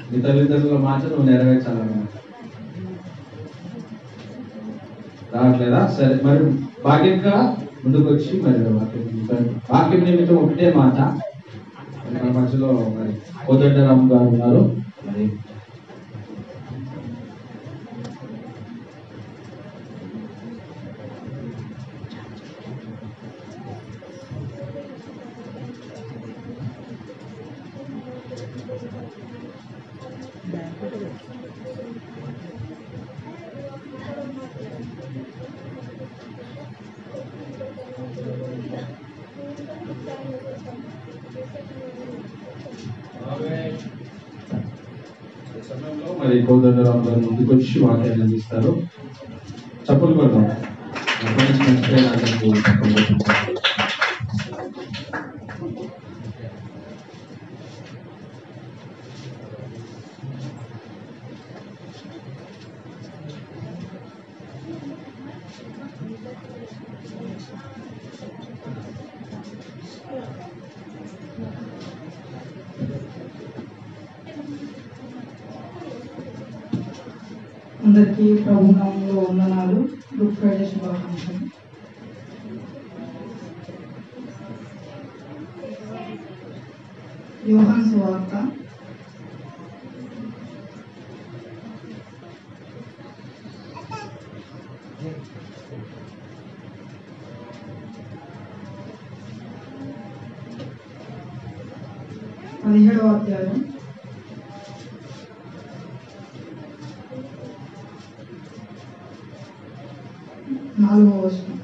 నీ తల్లిదండ్రుల మాట నువ్వు నెరవేర్చాలన్నమాట రావట్లేదా సరే మరి భాగ్యంగా ముందుకు వచ్చి మరి వాక్యం వాక్యం నిమిత్తం ఒకటే మాట మరి మన మధ్యలో మరి కోదండరామ్ గారు ఉన్నారు మరి ఈ సమయంలో మరి కోదండరామ్ గారు ముందుకు వచ్చి వాక్యాన్ని అందిస్తారు చప్పులు కొడదాం అప్పటి నుంచి మర్చిపోయిన అతనికి చెప్పబోతున్నాను. అందరికీ ప్రభు నామంలో వందనాలు గుడ్ ఫ్రైడే శుభాకాంక్షలు యోహాన్ సువార్త పదిహేడవ అధ్యాయం నాలుగవ వచనం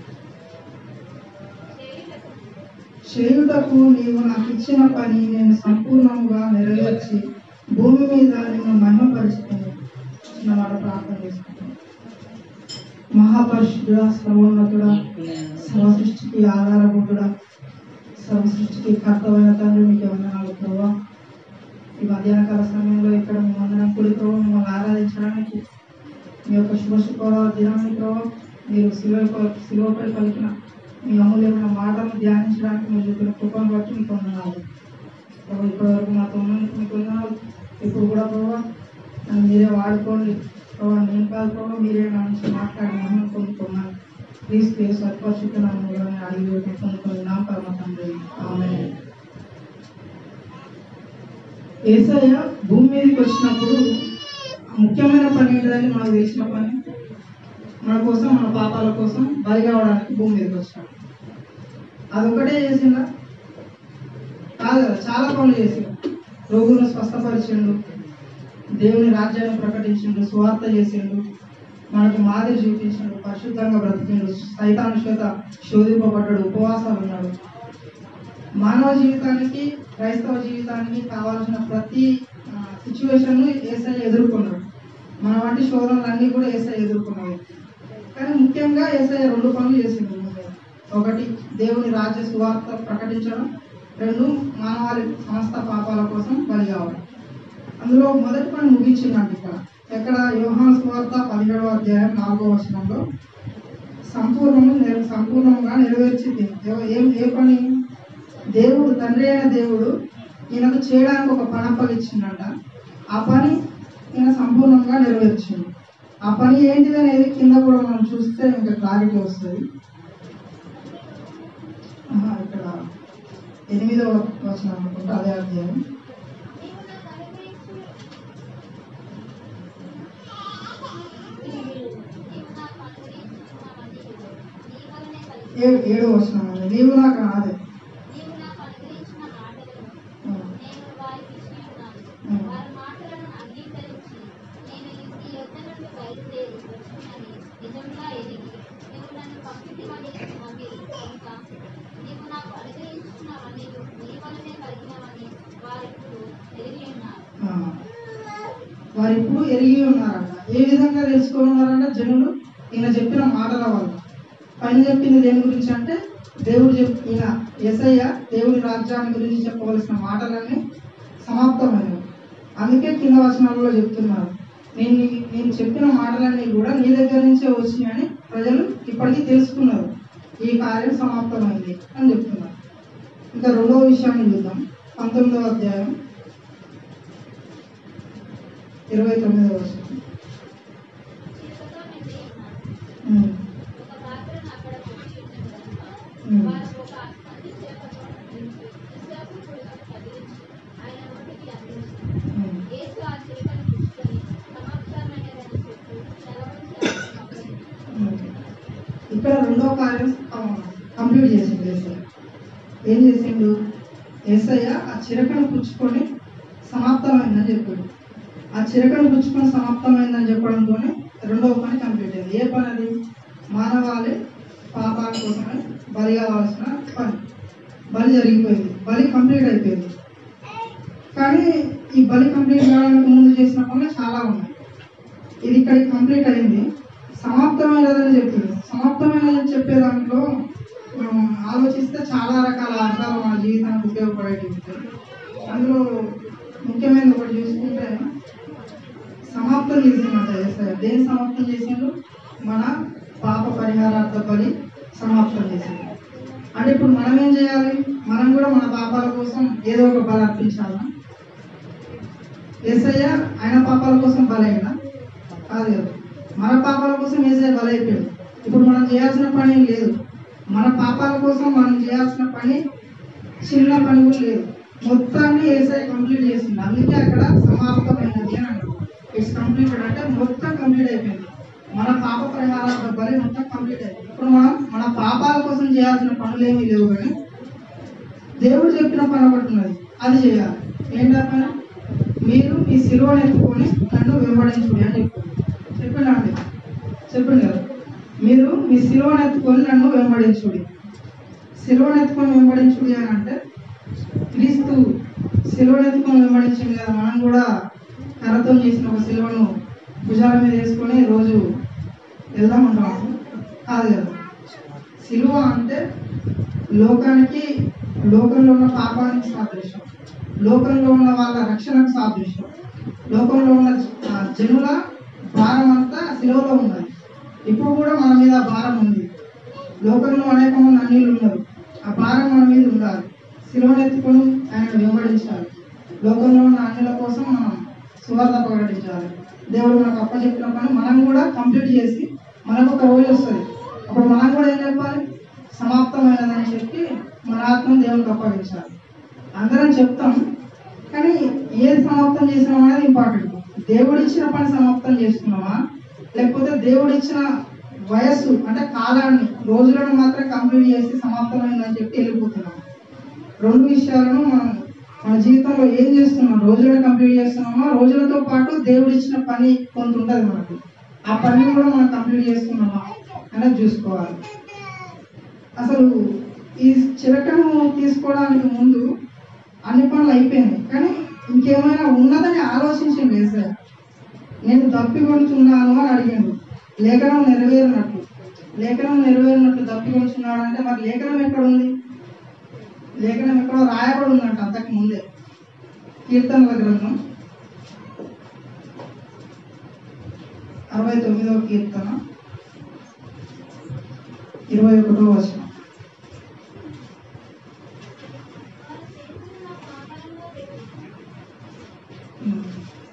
చేయుటకు నీవు నాకు ఇచ్చిన పని నేను సంపూర్ణంగా నెరవేర్చి భూమి మీద నిన్ను మహిమపరుచుకుని చిన్న మాట ప్రార్థన చేసుకుంటాను మహాపరిశుద్ధుడా సర్వోన్నతుడా సర్వ సృష్టికి ఆధారభూతుడా సర్వ సృష్టికి కర్తమైన తండ్రి మీకు వందనాలు ప్రభావ ఈ మధ్యాహ్న కాల సమయంలో ఇక్కడ మేమందరం కూడి ప్రభావ మిమ్మల్ని ఆరాధించడానికి మీ యొక్క శుభ శుక్రవార దినాన్ని ప్రభావ మీరు శిలువ శిలువపై పలికిన మీ అమూల్యమైన మాటలను ధ్యానించడానికి మీరు చూపిన కృపను బట్టి మీకు వందనాలు ప్రభావ ఇప్పటివరకు మాతో ఉన్నందుకు మీకు వందనాలు ఇప్పుడు కూడా ప్రభావ నన్ను మీరే వాడుకోండి ప్రభావ నేను కాదు ప్రభావ మీరే నా నుంచి మాట్లాడి మహిమ పొందుకున్నాను ప్లీజ్ ప్లీజ్ సత్పరిశుద్ధనాన్ని కూడా నేను అడిగి పెట్టి పొందుకొని నా పరమ తండ్రి ఆమె ఏసయ్య భూమి మీదకి వచ్చినప్పుడు ముఖ్యమైన పని ఏంటని మనకు తెలిసిన పని మన కోసం మన పాపాల కోసం బలి కావడానికి భూమి మీదకి వచ్చాడు అదొకటే చేసిందా కాదు కదా చాలా పనులు చేసిండు రోగులను స్వస్థపరిచిండు దేవుని రాజ్యాన్ని ప్రకటించిండు సువార్త చేసిండు మనకు మాదిరి చూపించిండు పరిశుద్ధంగా బ్రతికిండు సైతాను చేత శోధింపబడ్డాడు ఉపవాసాలు ఉన్నాడు మానవ జీవితానికి క్రైస్తవ జీవితానికి కావాల్సిన ప్రతి సిచ్యువేషన్ ఏసై ఎదుర్కొన్నాడు మన వంటి శోధనలు అన్నీ కూడా ఏసై ఎదుర్కొన్న వ్యక్తి కానీ ముఖ్యంగా ఏసై రెండు పనులు చేసిండు ముందే. ఒకటి దేవుని రాజ్య సువార్త ప్రకటించడం రెండు మానవాళి సమస్త పాపాల కోసం బలి కావడం అందులో మొదటి పని ముగించిందండి ఇక్కడ ఎక్కడ యోహాన్ సువార్త పదిహేడవ అధ్యాయం నాలుగో వచనంలో సంపూర్ణము నెర- సంపూర్ణంగా నెరవేర్చింది ఎవ- ఏం ఏ పని దేవుడు తండ్రి అయిన దేవుడు ఈయనకు చేయడానికి ఒక పని అప్పగించిందంట ఆ పని ఈయన సంపూర్ణంగా నెరవేర్చింది ఆ పని ఏంటిది అనేది కింద కూడా మనం చూస్తే ఇంకా క్లారిటీ వస్తుంది ఆహా, ఇక్కడ ఎనిమిదవ వచనం అనుకుంటా అదే అధ్యాయం ఏ- ఏడవ వచనం అండి నీవు నాకు అదే ఆ. వారు ఇప్పుడు ఎరిగి ఉన్నారంట ఏ విధంగా తెలుసుకొని ఉన్నారంట జనులు ఈయన చెప్పిన మాటల వల్ల పైన చెప్పింది దేని గురించి అంటే దేవుడు చెప్ ఈయన ఎసయ్య దేవుని రాజ్యాన్ని గురించి చెప్పవలసిన మాటలన్నీ సమాప్తమైనవి అందుకే కింద వచనాలలో చెప్తున్నారు నేను నీ- నేను చెప్పిన మాటలన్నీ కూడా నీ దగ్గర నుంచే వచ్చినాయని ప్రజలు ఇప్పటికీ తెలుసుకున్నారు ఈ కార్యం సమాప్తమైంది అని చెప్తున్నారు ఇంకా రెండవ విషయాన్ని చూద్దాం పంతొమ్మిదవ అధ్యాయం ఇరవై తొమ్మిదవ వర్షం ఉమ్, ఉమ్, ఉమ్. ఉమ్. ఇక్కడ రెండో కార్యం ఆ, కంప్లీట్ చేసిండు ఏసయ్య ఏం చేసిండు ఏసయ్య ఆ చిరకను పుచ్చుకొని సమాప్తమైందని చెప్పాడు ఆ చిరకను పుచ్చుకొని సమాప్తమైందని చెప్పడంతోనే రెండవ పని కంప్లీట్ అయింది ఏ పని అది మానవాళి పాపాల కోసమే బలి కావాల్సిన పని బలి జరిగిపోయింది బలి కంప్లీట్ అయిపోయింది కానీ ఈ బలి కంప్లీట్ కావడానికి ముందు చేసిన పనులు చాలా ఉన్నాయి ఇది ఇక్కడికి కంప్లీట్ అయింది సమాప్తమైనదని చెప్పింది సమాప్తమైనదని చెప్పే దాంట్లో మనం ఆలోచిస్తే చాలా రకాల అర్థాలు మన జీవితానికి ఉపయోగపడేవి ఉంటాయి అందులో ముఖ్యమైనది ఒకటి చూసుకుంటే సమాప్తం చేసిందంట ఏసయ్య దేని సమాప్తం చేసిండు మన పాప పరిహారార్థ బలి సమాప్తం చేసిండు అంటే ఇప్పుడు మనం ఏం చేయాలి మనం కూడా మన పాపాల కోసం ఏదో ఒక బలి అర్పించాలా ఏసయ్య ఆయన పాపాల కోసం బలైనా కాదు కదా మన పాపాల కోసం ఏసయ్య బలైపోయాడు ఇప్పుడు మనం చేయాల్సిన పని ఏం లేదు మన పాపాల కోసం మనం చేయాల్సిన పని చిన్న పని కూడా లేదు మొత్తాన్ని ఏసఐ కంప్లీట్ చేసింది అందుకే అక్కడ సమాప్తమైనది అని అన్నారు ఇట్స్ కంప్లీటెడ్ అంటే మొత్తం కంప్లీట్ అయిపోయింది మన పాప పరిహారాల బలి మొత్తం కంప్లీట్ అయిపోయింది ఇప్పుడు మనం మన పాపాల కోసం చేయాల్సిన పనులు ఏమీ లేవు కానీ దేవుడు చెప్పిన పని ఒకటి ఉన్నది అది చేయాలి ఏంటా పని మీరు మీ సిలువను ఎత్తుకొని నన్ను వెంబడించుడి అని చెప్పాడు చెప్పండి అండి చెప్పండి కదా మీరు మీ సిలువను ఎత్తుకొని నన్ను వెంబడించుడి సిలువను ఎత్తుకొని వెంబడించుడి అని అంటే క్రీస్తు సిలువను ఎత్తుకొని వెంబడించింది కదా మనం కూడా కర్రతో చేసిన ఒక సిలువను భుజాల మీద వేసుకొని రోజు వెళ్దామంటాము కాదు కదా సిలువ అంటే లోకానికి లోకంలో ఉన్న పాపానికి సాదృశ్యం లోకంలో ఉన్న వాళ్ళ రక్షణకు సాదృశ్యం లోకంలో ఉన్న ఆ, జనుల భారం అంతా సిలువలో ఉన్నది ఇప్పుడు కూడా మన మీద ఆ భారం ఉంది లోకంలో అనేక మంది అన్యులు ఉన్నారు ఆ భారం మన మీద ఉండాలి సిలువను ఎత్తుకొని ఆయన వెంబడించాలి లోకంలో ఉన్న అన్యుల కోసం మనం సువార్త ప్రకటించాలి దేవుడు మనకు అప్పచెప్పిన పని మనం కూడా కంప్లీట్ చేసి మనకు ఒక రోజు వస్తుంది అప్పుడు మనం కూడా ఏం చెప్పాలి సమాప్తమైనదని చెప్పి మన ఆత్మను దేవునికి అప్పగించాలి అందరం చెప్తాం కానీ ఏది సమాప్తం చేసినాం అనేది ఇంపార్టెంట్ దేవుడు ఇచ్చిన పని సమాప్తం చేస్తున్నామా లేకపోతే దేవుడు ఇచ్చిన వయస్సు అంటే కాలాన్ని రోజులను మాత్రం కంప్లీట్ చేసి సమాప్తమైందని చెప్పి వెళ్ళిపోతున్నాం రెండు విషయాలను మనం మన జీవితంలో ఏం చేస్తున్నాం రోజులను కంప్లీట్ చేస్తున్నామా రోజులతో పాటు దేవుడు ఇచ్చిన పని కొంత ఉంటుంది మనకు ఆ పని కూడా మనం కంప్లీట్ చేస్తున్నామా అనేది చూసుకోవాలి అసలు ఈ చిరకను తీసుకోవడానికి ముందు అన్ని పనులు అయిపోయినాయి కానీ ఇంకేమైనా ఉన్నదని ఆలోచించండి వేసారు నేను తప్పికొంచున్నాను అని అడిగాడు లేఖనం నెరవేరినట్లు లేఖనం నెరవేరినట్లు తప్పికొంచున్నాడు అంటే మరి లేఖనం ఎక్కడ ఉంది లేఖనం ఎక్కడో రాయబడి ఉందంట అంతకు ముందే కీర్తనల గ్రంథం అరవై తొమ్మిదవ కీర్తన ఇరవై ఒకటో వచనం ఉమ్.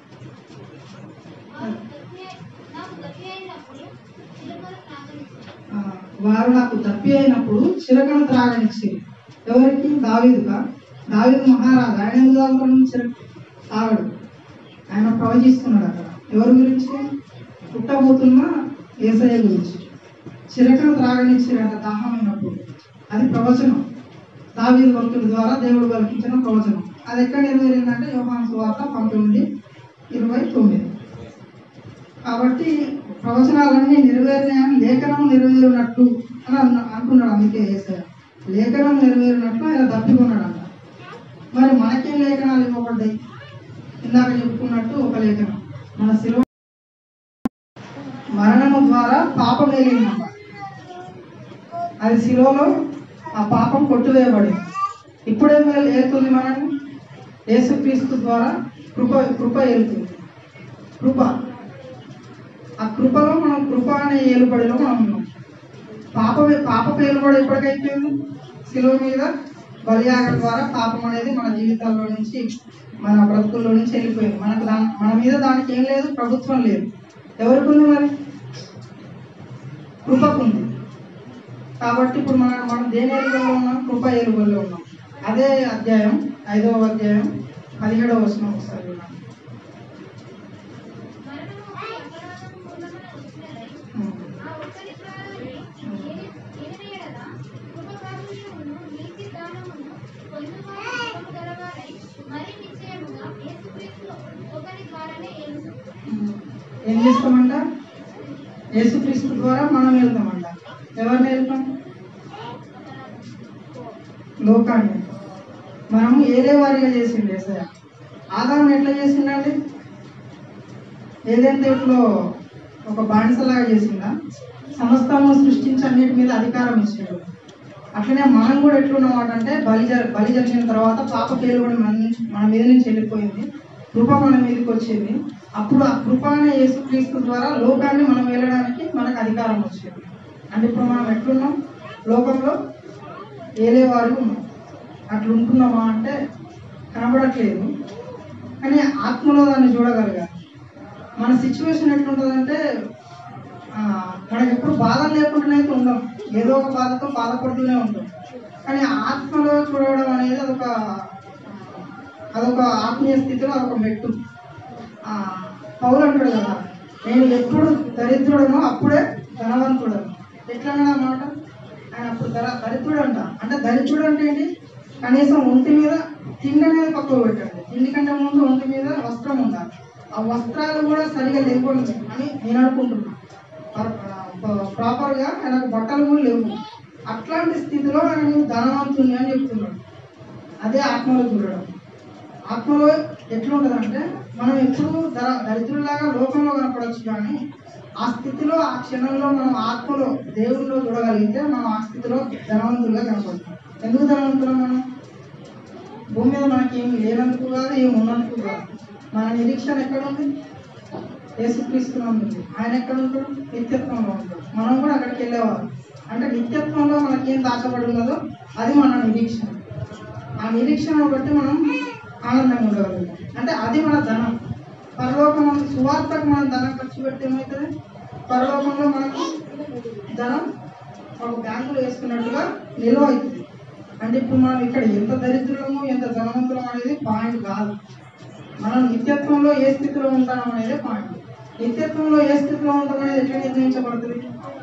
ఆ, వారు నాకు తప్పి అయినప్పుడు చిరకను త్రాగనిచ్చి ఎవరికి దావీదుగా దావీదు మహారాజు ఆయన ఎందుకు తాగుతాడు చిరక తాగడు ఆయన ప్రవచిస్తున్నాడు అక్కడ ఎవరి గురించి పుట్టబోతున్న ఏసయ్య గురించి చిరకను త్రాగనిచ్చిరంట దాహమైనప్పుడు అది ప్రవచనం దావీదు భక్తుడి ద్వారా దేవుడు కల్పించిన ప్రవచనం అది ఎక్కడ నెరవేరిందంటే యోహాను సువార్త పంతొమ్మిది ఇరవై తొమ్మిది కాబట్టి ప్రవచనాలన్నీ నెరవేరినాయని లేఖనం నెరవేరినట్టు అని అన్న- అంటున్నాడు అందుకే ఏసయ్య లేఖనం నెరవేరినట్లు ఆయన తప్పికొన్నాడు అంట మరి మనకేం లేఖనాలు ఇవ్వబడ్డాయి ఇందాక చెప్పుకున్నట్టు ఒక లేఖనం మన శిలువ మరణము ద్వారా పాపం వెళ్ళిందంట అది శిలువలో ఆ పాపం కొట్టువేయబడింది ఇప్పుడేం వెల్- ఏలుతుంది మనల్ని యేసుక్రీస్తు ద్వారా కృప కృప ఏలుతుంది కృప ఆ కృపలో మనం కృప అనే ఏలుబడిలో మనం ఉన్నాం పాప పాప ఏలుబడి ఎప్పటికైపోయింది శిలువ మీద బలియాగం ద్వారా పాపం అనేది మన జీవితాల్లో నుంచి మన బ్రతుకుల్లో నుంచి వెళ్ళిపోయింది మనకు దా మన మీద దానికి ఏం లేదు ప్రభుత్వం లేదు ఎవరికి ఉంది మరి కృపకుంది కాబట్టి ఇప్పుడు మనం మనం దేని ఎలుగులో ఉన్నాం కృప ఎలుగులో ఉన్నాం అదే అధ్యాయం ఐదవ అధ్యాయం పదిహేడవ వచనం ఒకసారి వినండి. ఉమ్. ఉమ్. ఏం చేస్తామంట యేసుక్రీస్తు ద్వారా మనం వెళ్తామంట ఎవరిని వెళ్తాం లోకాన్ని మనము ఏదే వారిగా చేసిండు ఏసయ్య ఆదాం ఎట్లా చేసిండండి ఏదైతే ఇంట్లో ఒక బానిసలాగా చేసిందా సమస్తము సృష్టించి అన్నిటి మీద అధికారం ఇచ్చిండు అట్లనే మనం కూడా ఎట్లున్నమాట అంటే బలి జ- బలి జరిగిన తర్వాత పాప పేరు కూడా మన నుంచి మన మీద నుంచి వెళ్ళిపోయింది కృప మన మీదకి వచ్చింది అప్పుడు ఆ కృప అనే యేసుక్రీస్తు ద్వారా లోకాన్ని మనం వెళ్ళడానికి మనకు అధికారం వచ్చింది అంటే ఇప్పుడు మనం ఎట్లున్నాం లోకంలో ఏలే వారు ఉన్నాం అట్లా ఉంటున్నామా అంటే కనబడట్లేదు కానీ ఆత్మలో దాన్ని చూడగలగాలి మన సిచ్యువేషన్ ఎట్లుంటుందంటే ఆ, మనకి ఎప్పుడు బాధ లేకుండానే అయితే ఉండం ఏదో ఒక బాధతో బాధపడుతూనే ఉంటాం కానీ ఆత్మలో చూడడం అనేది అదొక అదొక ఆత్మీయ స్థితిలో అదొక మెట్టు ఆ, పౌలు అంటాడు కదా నేను ఎప్పుడు దరిద్రుడనో అప్పుడే ధనవంతుడను ఎట్లా అన్నాడు ఆ మాట ఆయన అప్పుడు దర దరిద్రుడు అంట అంటే దరిద్రుడు అంటే ఏంటి కనీసం ఒంటి మీద తిండి అనేది పక్కకు పెట్టండి తిండి కంటే ముందు ఒంటి మీద వస్త్రం ఉండాలి ఆ వస్త్రాలు కూడా సరిగా లేకుండా అని నేను అనుకుంటున్నాను ప్రాపర్గా ఆయనకు బట్టలు కూడా లేవు అట్లాంటి స్థితిలో ఆయన నేను ధనవంతుని అని చెప్తున్నాడు అదే ఆత్మలో చూడడం ఆత్మలో ఎట్లుంటుందంటే మనం ఎప్పుడు దర దరిద్రులాగా లోకంలో కనపడవచ్చు కానీ ఆ స్థితిలో ఆ క్షణంలో మనం ఆత్మలో దేవుల్లో చూడగలిగితే మనం ఆ స్థితిలో ధనవంతులుగా కనపడతాం ఎందుకు ధనవంతులం మనం భూమి మీద మనకి ఏం లేనందుకు కాదు ఏం ఉన్నందుకు కాదు మన నిరీక్షణ ఎక్కడ ఉంది యేసుక్రీస్తులో ఉంది ఆయన ఎక్కడ ఉంటాడు నిత్యత్వంలో ఉంటాడు మనం కూడా అక్కడికి వెళ్ళేవారు అంటే నిత్యత్వంలో మనకి ఏం దాచబడి ఉన్నదో అది మన నిరీక్షణ ఆ నిరీక్షణను బట్టి మనం ఆనందంగా ఉండగలుగుతాం అంటే అది మన ధనం పరలోకం సువార్తకు మనం ధనం ఖర్చు పెడితే ఏమవుతుంది పరలోకంలో మనకు ధనం ఒక బ్యాంకులో వేసుకున్నట్టుగా నిల్వ అవుతుంది అంటే ఇప్పుడు మనం ఇక్కడ ఎంత దరిద్రము ఎంత ధనవంతులం అనేది పాయింట్ కాదు మనం నిత్యత్వంలో ఏ స్థితిలో ఉంటాం అనేది పాయింట్ నిత్యత్వంలో ఏ స్థితిలో ఉంటాం అనేది ఎట్లా నిర్ణయించబడుతుంది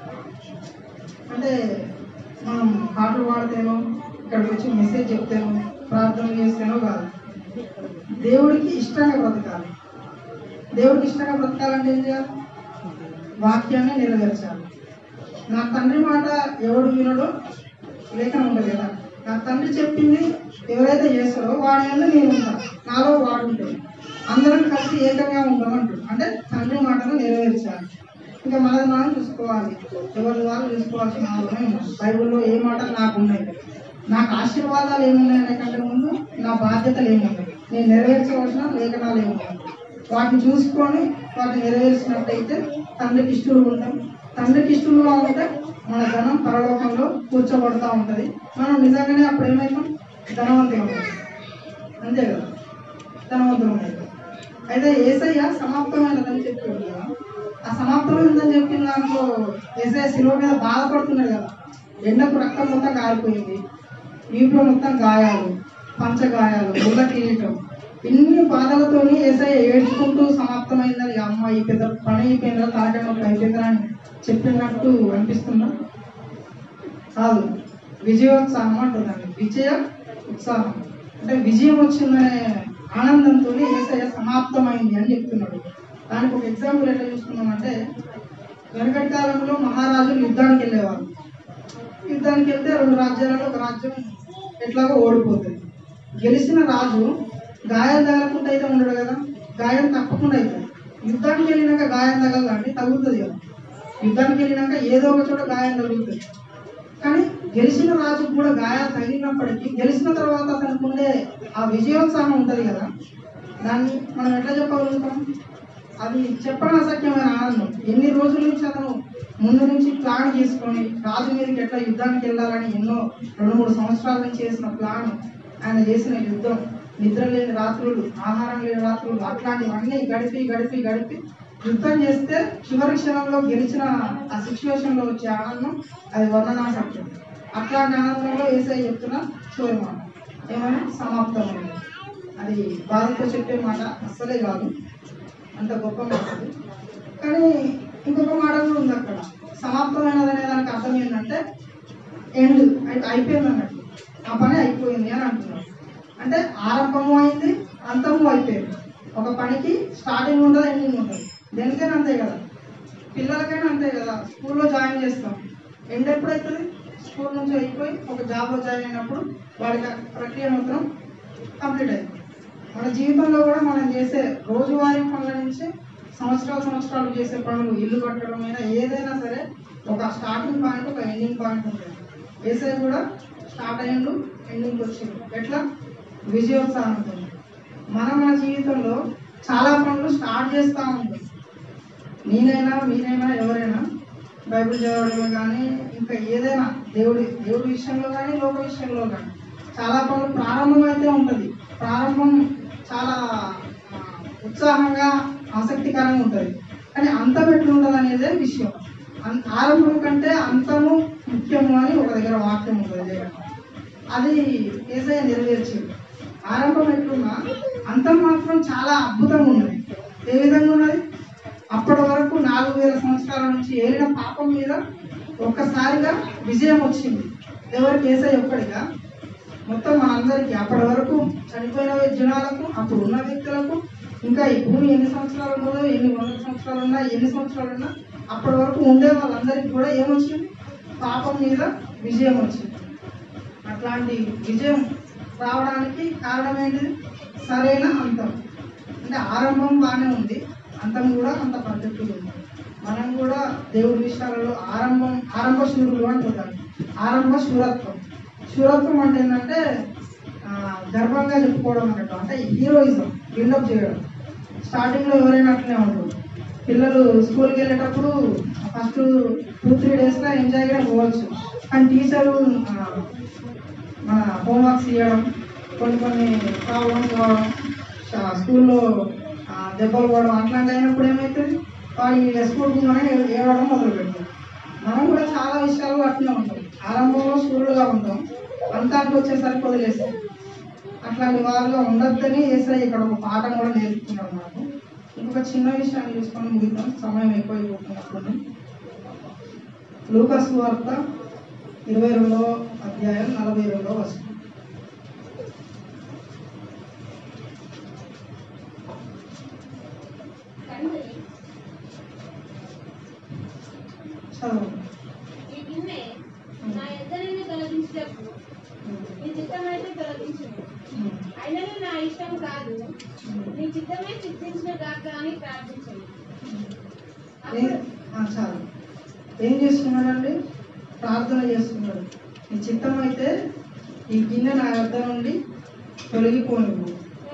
అంటే మనం పాటలు పాడితేనో ఇక్కడికి వచ్చి మెసేజ్ చెప్తేనో ప్రార్థన చేస్తేనో కాదు దేవుడికి ఇష్టంగా బ్రతకాలి దేవుడికి ఇష్టంగా బ్రతకాలంటే ఏం చేయాలి వాక్యాన్ని నెరవేర్చాలి నా తండ్రి మాట ఎవడు వినడో లేఖనం ఉంటుంది కదా నా తండ్రి చెప్పింది ఎవరైతే చేస్తాడో వాడి అందరూ నేను ఉంటాను నాలో వాడు ఉంటాడు అందరం కలిసి ఏకంగా ఉంటామంటాడు అంటే తండ్రి మాటను నెరవేర్చాలి ఇంకా మనది మనం చూసుకోవాలి ఎవరి వాళ్ళు చూసుకోవాల్సిన అవసరం ఉంది బైబిల్లో ఏ మాటలు నాకు ఉన్నాయి నాకు ఆశీర్వాదాలు ఏమున్నాయి అనే కంటే ముందు నా బాధ్యతలు ఏమున్నాయి నేను నెరవేర్చవలసిన లేఖనాలు ఏమున్నాయి వాటిని చూసుకొని వాటిని నెరవేర్చినట్టయితే తండ్రికి ఇష్టలు ఉంటాం తండ్రికి ఇష్టలుగా ఉంటే మన ధనం పరలోకంలో కూర్చోబడతా ఉంటుంది మనం నిజంగానే అప్పుడు ఏమవుతాం ధనవంతులం అవుతాం. అంతే కదా ధనవంతులం అవుతాం. అయితే ఏసయ్య సమాప్తమైనదని చెప్తుంది కదా ఆ సమాప్తమైనదని చెప్పిన దాంట్లో ఏసయ్య శిలువ మీద బాధపడుతున్నాడు కదా ఎండకు రక్తం మొత్తం కారిపోయింది వీపులో మొత్తం గాయాలు పంచ గాయాలు ముళ్ళ కిరీటం ఇన్ని బాధలతోని ఏసయ్య ఏడ్చుకుంటూ సమాప్తమైందని అమ్మ ఈ పెద్ద పని అయిపోయిందా తాజా నొప్పి అయిపోయిందా అని చెప్పినట్టు అనిపిస్తుందా కాదు విజయోత్సాహం అంటుందండి విజయ ఉత్సాహం అంటే విజయం వచ్చిందనే ఆనందంతో ఏసయ్య సమాప్తమైంది అని చెప్తున్నాడు దానికి ఒక ఎగ్జాంపుల్ ఎట్లా చూసుకున్నామంటే వెనకటి కాలంలో మహారాజులు యుద్ధానికి వెళ్ళేవారు యుద్ధానికి వెళ్తే రెండు రాజ్యాలలో ఒక రాజ్యం ఎట్లాగో ఓడిపోతుంది గెలిచిన రాజు గాయం తగలకుండా అయితే ఉండడు కదా గాయం తప్పకుండా అవుతుంది యుద్ధానికి వెళ్ళినాక గాయం తగలంటే తగులుతుంది కదా యుద్ధానికి వెళ్ళినాక ఏదో ఒక చోట గాయం తగులుతుంది కానీ గెలిచిన రాజు కూడా గాయాలు తగిలినప్పటికీ గెలిచిన తర్వాత అతనికి ఉండే ఆ విజయోత్సాహం ఉంటుంది కదా దాన్ని మనం ఎట్లా చెప్పగలుగుతాం అది చెప్పని అసఖ్యమైన ఆనందం ఎన్ని రోజుల నుంచి అతను ముందు నుంచి ప్లాన్ చేసుకొని రాజు మీదకి ఎట్లా యుద్ధానికి వెళ్ళాలని ఎన్నో రెండు మూడు సంవత్సరాల నుంచి చేసిన ప్లాన్ ఆయన చేసిన యుద్ధం నిద్ర లేని రాత్రులు ఆహారం లేని రాత్రులు అట్లాంటివన్నీ గడిపి గడిపి గడిపి యుద్ధం చేస్తే చివరి క్షణంలో గెలిచిన ఆ సిచ్యువేషన్ లో వచ్చే ఆనందం అది వర్ణనాసక్యం అట్లాంటి ఆనందంలో ఏసై చెప్తున్న చివరి మాట ఏమని సమాప్తమైంది అది బాధతో చెప్పే మాట అస్సలే కాదు అంత గొప్ప మాట అది. కానీ ఇంకొక మాట కూడా ఉంది అక్కడ సమాప్తమైనది అనే దానికి అర్థం ఏంటంటే ఎండ్ అయిపోయింది అన్నట్టు ఆ పని అయిపోయింది అని అంటున్నాడు అంటే ఆరంభము అయింది అంతము అయిపోయింది ఒక పనికి స్టార్టింగ్ ఉండదు ఎండింగ్ ఉండదు దేనికైనా అంతే కదా పిల్లలకైనా అంతే కదా స్కూల్లో జాయిన్ చేస్తాం ఎండ్ ఎప్పుడైతుంది స్కూల్ నుంచి అయిపోయి ఒక జాబ్లో జాయిన్ అయినప్పుడు వాడికి ఆ ప్రక్రియ మాత్రం కంప్లీట్ అయింది మన జీవితంలో కూడా మనం చేసే రోజువారీ పనుల నుంచి సంవత్సరాలు సంవత్సరాలు చేసే పనులు ఇల్లు కట్టడం అయినా ఏదైనా సరే ఒక స్టార్టింగ్ పాయింట్ ఒక ఎండింగ్ పాయింట్ ఉంటుంది ఏసై కూడా స్టార్ట్ అయ్యిండు ఎండింగ్కి వచ్చిండు ఎట్లా విజయోత్సాహంతో మనం మన జీవితంలో చాలా పనులు స్టార్ట్ చేస్తూ ఉంటాం నేనైనా మీరైనా ఎవరైనా బైబిల్ చదవడమే కానీ ఇంకా ఏదైనా దేవుడి దేవుడి విషయంలో కానీ లోక విషయంలో కానీ చాలా పనులు ప్రారంభం అయితే ఉంటుంది ప్రారంభం చాలా ఆ, ఉత్సాహంగా ఆసక్తికరంగా ఉంటుంది కానీ అంతం ఎట్లుంటుంది అనేదే విషయం అన్- ఆరంభం కంటే అంతము ముఖ్యము అని ఒక దగ్గర వాక్యం ఉంటుంది దేవుడు. అది ఏసఐ నెరవేర్చింది ఆరంభం ఎట్లున్నా అంతం మాత్రం చాలా అద్భుతంగా ఉన్నది ఏ విధంగా ఉన్నది అప్పటి వరకు నాలుగు వేల సంవత్సరాల నుంచి ఏలిన పాపం మీద ఒక్కసారిగా విజయం వచ్చింది ఎవరికి ఏసై ఒక్కడిగా మొత్తం మనందరికీ అప్పటి వరకు చనిపోయిన జనాలకు అప్పుడు ఉన్న వ్యక్తులకు ఇంకా ఈ భూమి ఎన్ని సంవత్సరాలు ఉన్నదో ఎన్ని వందల సంవత్సరాలు ఉన్నా ఎన్ని సంవత్సరాలు ఉన్నా అప్పటి వరకు ఉండే వాళ్ళందరికీ కూడా ఏమొచ్చింది పాపం మీద విజయం వచ్చింది అట్లాంటి విజయం రావడానికి కారణం ఏంటిది సరైన అంతం అంటే ఆరంభం బాగానే ఉంది అంతం కూడా అంత పద్ధతిగా ఉంది మనం కూడా దేవుడి విషయాలలో ఆరంభం ఆరంభ శూరులు అంటున్నారు ఆరంభ శూరత్వం శూరత్వం అంటే ఏంటంటే ఆ, గర్వంగా చెప్పుకోవడం అన్నట్టు అంటే హీరోయిజం బిల్డప్ చేయడం స్టార్టింగ్లో ఎవరైనా అట్లనే ఉంటారు పిల్లలు స్కూల్కి వెళ్ళేటప్పుడు ఫస్ట్ టూ త్రీ డేస్లో ఎంజాయ్గా పోవచ్చు కానీ టీచరు ఆ, మన హోంవర్క్స్ ఇవ్వడం కొన్ని కొన్ని ప్రాబ్లమ్స్ కావడం ఆ, స్కూల్లో ఆ, దెబ్బలు పడడం అట్లాంటి అయినప్పుడు ఏమవుతుంది వాడి స్కూల్ ఏడవడం మొదలు పెడతారు మనం కూడా చాలా విషయాలు అట్లనే ఉంటాం ఆరంభంలో స్కూల్గా ఉంటాం అంతానికి వచ్చేసరికి వదిలేస్తాం అట్లాంటి వాళ్ళగా ఉండొద్దని ఏసై ఇక్కడ ఒక పాఠం కూడా నేర్పుతున్నాడు మనకు ఇంకొక చిన్న విషయాన్ని చూసుకొని ముగిద్దాం సమయం ఎక్కువైపోతున్నప్పుడు లూకాసు వార్త ఇరవై రెండవ అధ్యాయం నలభై రెండవ వచనం తండ్రి చదవండి ఈ గిన్నె నా యొద్ద నుండి తొలగించుటకు నీ చిత్తమైతే తొలగించును అయినను నా ఇష్టం కాదు నీ చిత్తమే సిద్ధించిన గాక అని ప్రార్థించను ఏ- ఆ, చాలు ఏం చేస్తున్నాడండి ప్రార్థన చేస్తున్నాడు నీ చిత్తం అయితే ఈ గిన్నె నా వద్ద నుండి తొలగిపోయింది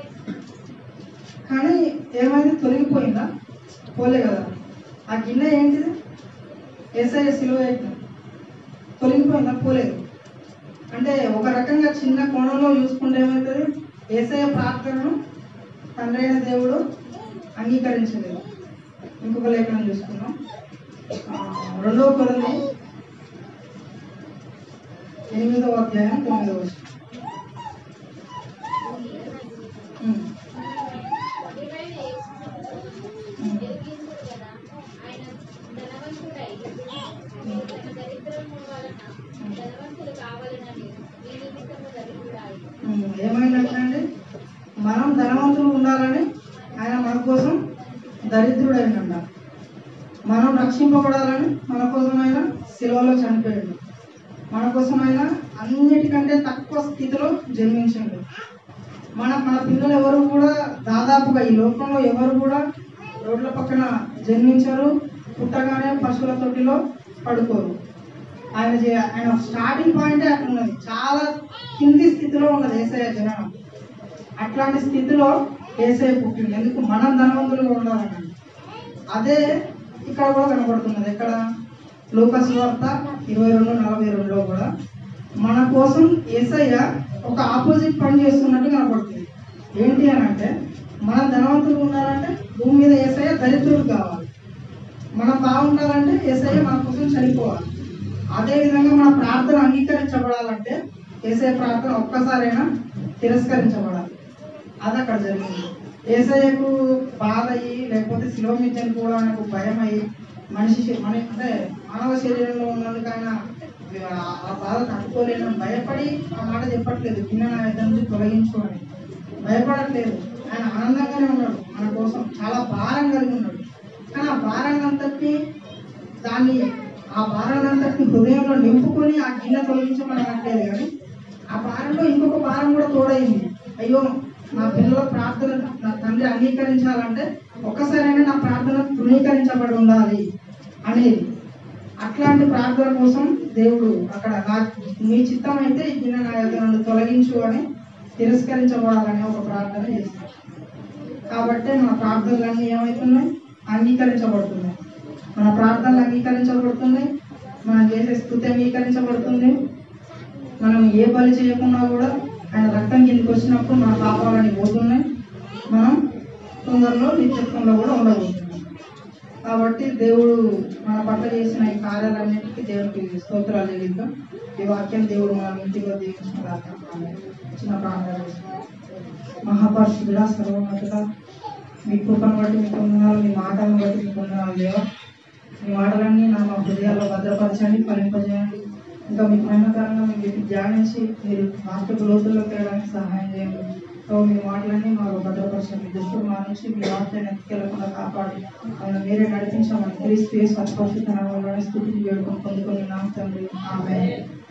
కానీ ఏమైంది తొలగిపోయిందా పోలే కదా ఆ గిన్నె ఏంటిది ఏసఐ సిలువ యజ్ఞం తొలగిపోయిందా పోలేదు అంటే ఒక రకంగా చిన్న కోణంలో చూసుకుంటే ఏమవుతుంది ఏసఐ ప్రార్థనను తండ్రి అయిన దేవుడు అంగీకరించలేదు ఇంకొక లేఖనం చూసుకున్నాం ఆ, రెండవ కొరంది ఎనిమిదవ అధ్యాయం తొమ్మిదవ వచనం. ఉమ్, ప్రభువైన యేసు ఉమ్, ఎరిగించుడు కదా ఆయన ధనవంతుడై మీరు తన దరిద్రము వలన ధనవంతులు కావాలనని ఈ నిమిత్తము దరిద్రుడాయి ఉమ్, ఏమైందంటే మనం ధనవంతులు ఉండాలని ఆయన మన కోసం దరిద్రుడైనండ మనం రక్షింపబడాలని మన కోసమైన శిలువలో చనిపోయాడు మన కోసమైన అన్నిటికంటే తక్కువ స్థితిలో జన్మించాడు మన మన పిల్లలు ఎవరు కూడా దాదాపుగా ఈ లోకంలో ఎవరు కూడా రోడ్ల పక్కన జన్మించరు పుట్టగానే పశువుల తొట్టిలో పడుకోరు ఆయన చే- ఆయన స్టార్టింగ్ పాయింటే అక్కడ ఉన్నది చాలా కింది స్థితిలో ఉన్నది ఏసఐ జననం అట్లాంటి స్థితిలో ఏసఐ పుట్టింది ఎందుకు మనం ధనవంతులుగా ఉండాలన్నాడు అదే ఇక్కడ కూడా కనబడుతున్నది ఎక్కడ లూకస్ వార్త ఇరవై రెండు నలభై రెండులో కూడా మన కోసం ఏసయ్య ఒక ఆపోజిట్ పని చేస్తున్నట్టు కనబడుతుంది ఏంటి అని అంటే మనం ధనవంతులు ఉండాలంటే భూమి మీద ఏసయ్య దరిద్రుడు కావాలి మనం బాగుండాలంటే ఏసయ్య మన కోసం చనిపోవాలి అదే విధంగా మన ప్రార్థన అంగీకరించబడాలంటే ఏసయ్య ప్రార్థన ఒక్కసారైనా తిరస్కరించబడాలి అది అక్కడ జరిగింది ఏసయ్యకు బాధ అయ్యి లేకపోతే శిలో మీద చనిపోవడానికి భయం అయ్యి మనిషి శ- మన అంటే మానవ శరీరంలో ఉన్నందుకైనా ఆ- ఆ బాధ తట్టుకోలేను భయపడి ఆ మాట చెప్పట్లేదు కింద నా ఇద్దరి నుంచి తొలగించు అని భయపడట్లేదు ఆయన ఆనందంగానే ఉన్నాడు మన కోసం చాలా భారం కలిగి ఉన్నాడు కానీ ఆ భారాన్ని అంతటినీ దాన్ని ఆ భారాన్ని అంతటిని హృదయంలో నింపుకొని ఆ గిన్నె తొలగించమని అనట్లేదు కానీ ఆ భారంలో ఇంకొక భారం కూడా తోడైంది అయ్యో నా పిల్లల ప్రార్థన నా తండ్రి అంగీకరించాలంటే ఒక్కసారైనా నా ప్రార్థన తృణీకరించబడి ఉండాలి అనేది అట్లాంటి ప్రార్థన కోసం దేవుడు అక్కడ నా మీ చిత్తం అయితే ఈ గిన్నె నా యొక్క నుండి తొలగించు అని తిరస్కరించబడాలని ఒక ప్రార్థన చేస్తాడు కాబట్టి మన ప్రార్థనలన్నీ ఏమవుతున్నాయి అంగీకరించబడుతున్నాయి మన ప్రార్థనలు అంగీకరించబడుతున్నాయి మనం చేసే స్థుతి అంగీకరించబడుతుంది మనం ఏ బలి చేయకుండా కూడా ఆయన రక్తం కిందకి వచ్చినప్పుడు మన పాపాలని పోతున్నాయి మనం తొందరలో నిత్యత్వంలో కూడా ఉండబోతున్నాం కాబట్టి దేవుడు మన పట్ల చేసిన ఈ కార్యాలన్నింటికి దేవుడికి స్తోత్రాలు చెల్లిద్దాం ఈ వాక్యం దేవుడు మన ఇంటిలో దీవించిన దాకా ఆమేన్. చిన్న ప్రార్థన చేసుకుందాం. మహాపరిశుద్ధుడా సర్వమతుడా మీ కృపను బట్టి మీకు వందనాలు మీ మాటలను బట్టి మీకు వందనాలు దేవా మీ మాటలన్నీ నా మా హృదయాల్లో భద్రపరచండి ఫలింపజేయండి ఇంకా మీకు మహిమకరంగా మీకు వీటిని ధ్యానించి మీరు వాక్యపు లోతుల్లోకి వెళ్ళడానికి సహాయం చేయండి సో మీ మాటలన్నీ మాకు భద్రపరచండి దుష్టుడు మా నుంచి మీ వాక్యాన్ని ఎత్తుకెళ్లకుండా కాపాడి ఆయన మీరే నడిపించమని క్రీస్తు యేసు అస్పష్టత స్థుతిని వేడుకొని పొందుకొని నామ తండ్రి ఆమె